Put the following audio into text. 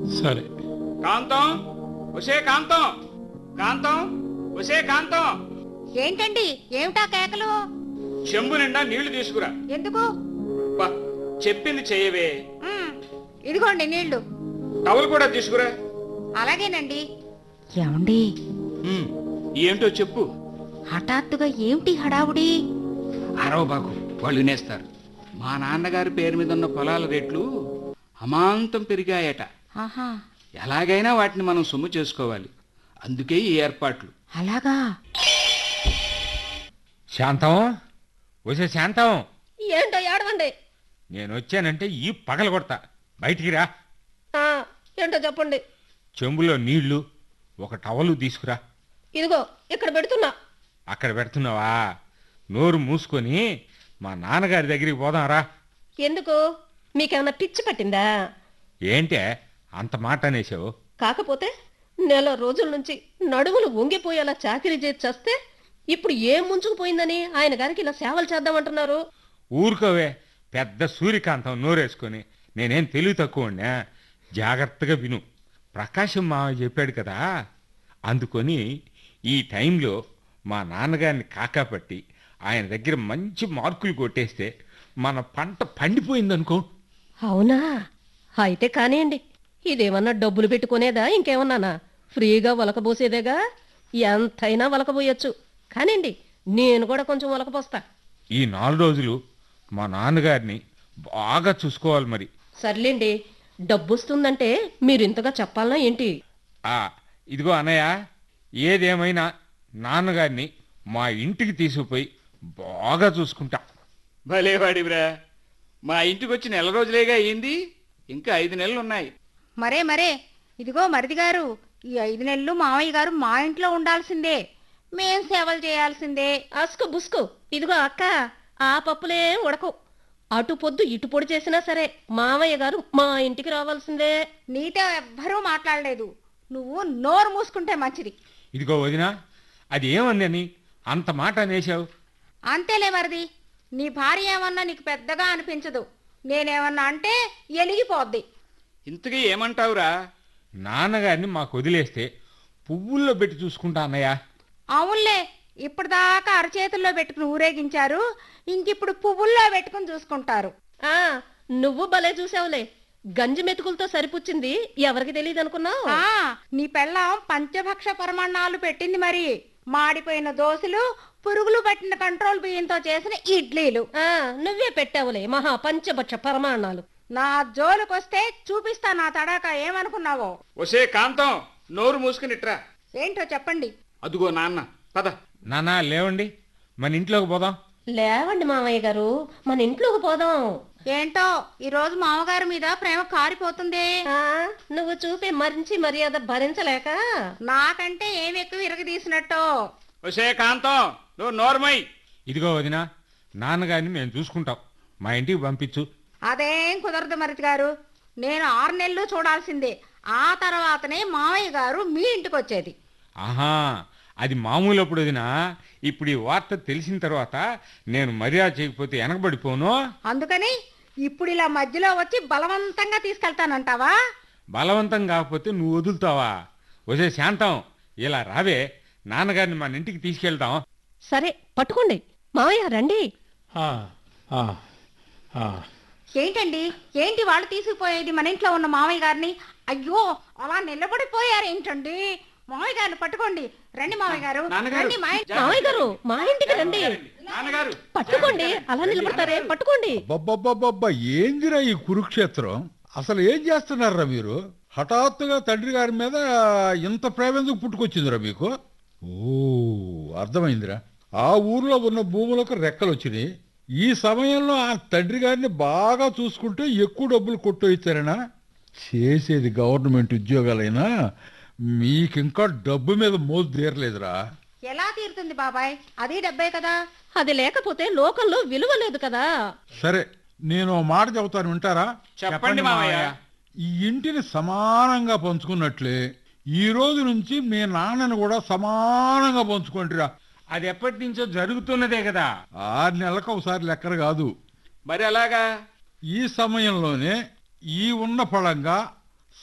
సరే కాంతం ఒసే కాంతం కాంతం ఒసే కాంతం ఏంటండి ఏమిటా కేకలు చెంబు నిండా నీళ్లు తీసుకురా ఎందుకు బా చెప్పింది చెయ్యవే మ్, ఇదిగోండి నీళ్లు టవల్ కూడా తీసుకురా అలాగేనండి ఏమండి ఉమ్, ఏంటో చెప్పు హఠాత్తుగా ఏమిటి హడావుడి అరవబాకు వాళ్ళు వినేస్తారు మా నాన్నగారి పేరు మీద ఉన్న పొలాల రేట్లు అమాంతం పెరిగాయట ఆహా ఎలాగైనా వాటిని మనం సొమ్ము చేసుకోవాలి అందుకే ఈ ఏర్పాట్లు అలాగా శాంతం వచ్చే శాంతం ఏంటో ఏడవండి నేను వచ్చానంటే ఈ పగల కొడతా బయటికి రా ఆ, ఏంటో చెప్పండి చెంబులో నీళ్లు ఒక టవలు తీసుకురా ఇదిగో ఇక్కడ పెడుతున్నా అక్కడ పెడుతున్నావా నోరు మూసుకొని మా నాన్నగారి దగ్గరికి పోదాం రా ఎందుకు మీకేమన్నా పిచ్చి పట్టిందా ఏంటే అంత మాట అనేసావు కాకపోతే నెల రోజుల నుంచి నడుములు వంగిపోయేలా చాకరీ చేసి చేస్తే ఇప్పుడు ఏం ముంచుకుపోయిందని ఆయన గారికి ఇలా సేవలు చేద్దామంటున్నారు ఊరుకోవే పెద్ద సూర్యకాంతం నోరేసుకొని నేనేం తెలివి తక్కువ జాగ్రత్తగా విను ప్రకాశం మామ చెప్పాడు కదా అందుకొని ఈ టైంలో మా నాన్నగారిని కాకాపట్టి ఆయన దగ్గర మంచి మార్కులు కొట్టేస్తే మన పంట పండిపోయిందనుకో అవునా అయితే కానివ్వండి ఇదేమన్నా డబ్బులు పెట్టుకునేదా ఇంకేమన్నానా ఫ్రీగా వలకబోసేదేగా ఎంతైనా వలకబోయొచ్చు కానివ్వండి నేను కూడా కొంచెం వలకపోస్తా ఈ నాలుగు రోజులు మా నాన్నగారిని బాగా చూసుకోవాలి మరి సర్లేండి డబ్బు వస్తుందంటే మీరు ఇంతగా చెప్పాలనా ఏంటి ఆ ఇదిగో అన్నయ్య ఏదేమైనా నాన్నగారిని మా ఇంటికి తీసుకుపోయి బాగా చూసుకుంటా భలేవాడివిరా మా ఇంటికి వచ్చి నెల రోజులేగా అయింది ఇంకా ఐదు నెలలు ఉన్నాయి మరే మరే ఇదిగో మరిది గారు ఈ ఐదు నెలలు మామయ్య గారు మా ఇంట్లో ఉండాల్సిందే మేం సేవలు చేయాల్సిందే అసుకు బుస్కు ఇదిగో అక్క ఆ పప్పులే ఉడకవు అటు పొద్దు ఇటు పొడి చేసినా సరే మామయ్య గారు మా ఇంటికి రావాల్సిందే నీతో ఎవ్వరూ మాట్లాడలేదు నువ్వు నోరు మూసుకుంటే మంచిది ఇదిగో వదినా అది ఏమందని అంత మాట అనేసావు అంతేలే మరిది నీ భార్య ఏమన్నా నీకు పెద్దగా అనిపించదు నేనేమన్నా అంటే ఎలిగిపోద్ది ఇంతకీ ఏమంటావురా నాన్నగారిని మాకు వదిలేస్తే పువ్వుల్లో పెట్టి చూసుకుంటా అన్నయ్య అవునులే ఇప్పటిదాకా అరచేతుల్లో పెట్టుకుని ఊరేగించారు ఇంకిప్పుడు పువ్వుల్లో పెట్టుకుని చూసుకుంటారు ఆ నువ్వు భలే చూసావులే గంజి మెతుకులతో సరిపుచ్చింది ఎవరికి తెలియదు అనుకున్నావు ఆ నీ పెళ్ళం పంచభక్ష పరమాణాలు పెట్టింది మరి మాడిపోయిన దోశలు పురుగులు పట్టిన కంట్రోల్ బియ్యంతో చేసిన ఇడ్లీలు ఆ నువ్వే పెట్టావులే మహా పంచభక్ష పరమాణాలు నా జోలుకొస్తే చూపిస్తా నా తడాక ఏమనుకున్నావో ఒసే కాంతం నోరు మూసుకునిట్రా ఏంటో చెప్పండి అదుగో నాన్న పద నాన్న లేవండి మన ఇంట్లోకి పోదాం లేవండి మామయ్య గారు మన ఇంట్లోకి పోదాం ఏంటో ఈ రోజు మామగారి మీద ప్రేమ కారిపోతుంది ఆ నువ్వు చూపే మరించి మర్యాద భరించలేక నాకంటే ఏమి ఎక్కువ ఇరగదీసినట్టు ఒసే కాంతం నువ్వు నోర్మై ఇదిగో వదినా నాన్నగారిని మేము చూసుకుంటాం మా ఇంటికి పంపించు అదేం కుదరదు మరిది గారు నేను ఆరు నెలలు చూడాల్సిందే ఆ తర్వాతనే మామయ్య గారు మీ ఇంటికి వచ్చేది ఆహా అది మామూలు అప్పుడు వదినా ఇప్పుడు ఈ వార్త తెలిసిన తర్వాత నేను మర్యాద చేయకపోతే వెనకబడిపోను అందుకని ఇప్పుడు ఇలా మధ్యలో వచ్చి బలవంతంగా తీసుకెళ్తానంటావా బలవంతం కాకపోతే నువ్వు వదులుతావా వసే శాంతం ఇలా రావే నాన్నగారిని మన ఇంటికి తీసుకెళ్తాం సరే పట్టుకోండి మామయ్య రండి ఆ, ఆ, ఆ. ఏంటండి ఏంటి వాళ్ళు తీసుకుపోయేది మన ఇంట్లో ఉన్న మామయ్య గారిని అయ్యో అలా నిలబడిపోయారు ఏంటండి మామయ్య గారిని పట్టుకోండి రండి మామయ్య గారు నాన్నగారు, రండి మా ఇంటి- మామయ్య గారు మా ఇంటికి రండి నాన్నగారు పట్టుకోండి అలా నిలబడతారే పట్టుకోండి అబ్బబ్బబ్బబ్బబ్బా ఏందిరా ఈ కురుక్షేత్రం అసలు ఏం చేస్తున్నారా మీరు హఠాత్తుగా తండ్రి గారి మీద ఇంత ప్రేమ ఎందుకు పుట్టుకొచ్చిందిరా మీకు ఓ అర్థమైందిరా ఆ ఊర్లో ఉన్న భూములకు రెక్కలు వచ్చినాయి ఈ సమయంలో ఆ తండ్రి గారిని బాగా చూసుకుంటే ఎక్కువ డబ్బులు కొట్టు ఇచ్చారనా చేసేది గవర్నమెంట్ ఉద్యోగాలైనా మీకింకా డబ్బు మీద మోజు తీరలేదురా ఎలా తీరుతుంది బాబాయ్ అది డబ్బే కదా అది లేకపోతే లోకంలో విలువ లేదు కదా సరే నేను ఓ మాట చెబుతాను వింటారా చెప్పండి మామయ్య ఈ ఇంటిని సమానంగా పంచుకున్నట్లే ఈ రోజు నుంచి మీ నాన్నని కూడా సమానంగా పంచుకుంటురా అది ఎప్పటి నుంచో జరుగుతున్నదే కదా ఆరు నెలలకు ఒకసారి లెక్కన కాదు మరి అలాగా ఈ సమయంలోనే ఈ ఉన్న ఫలంగా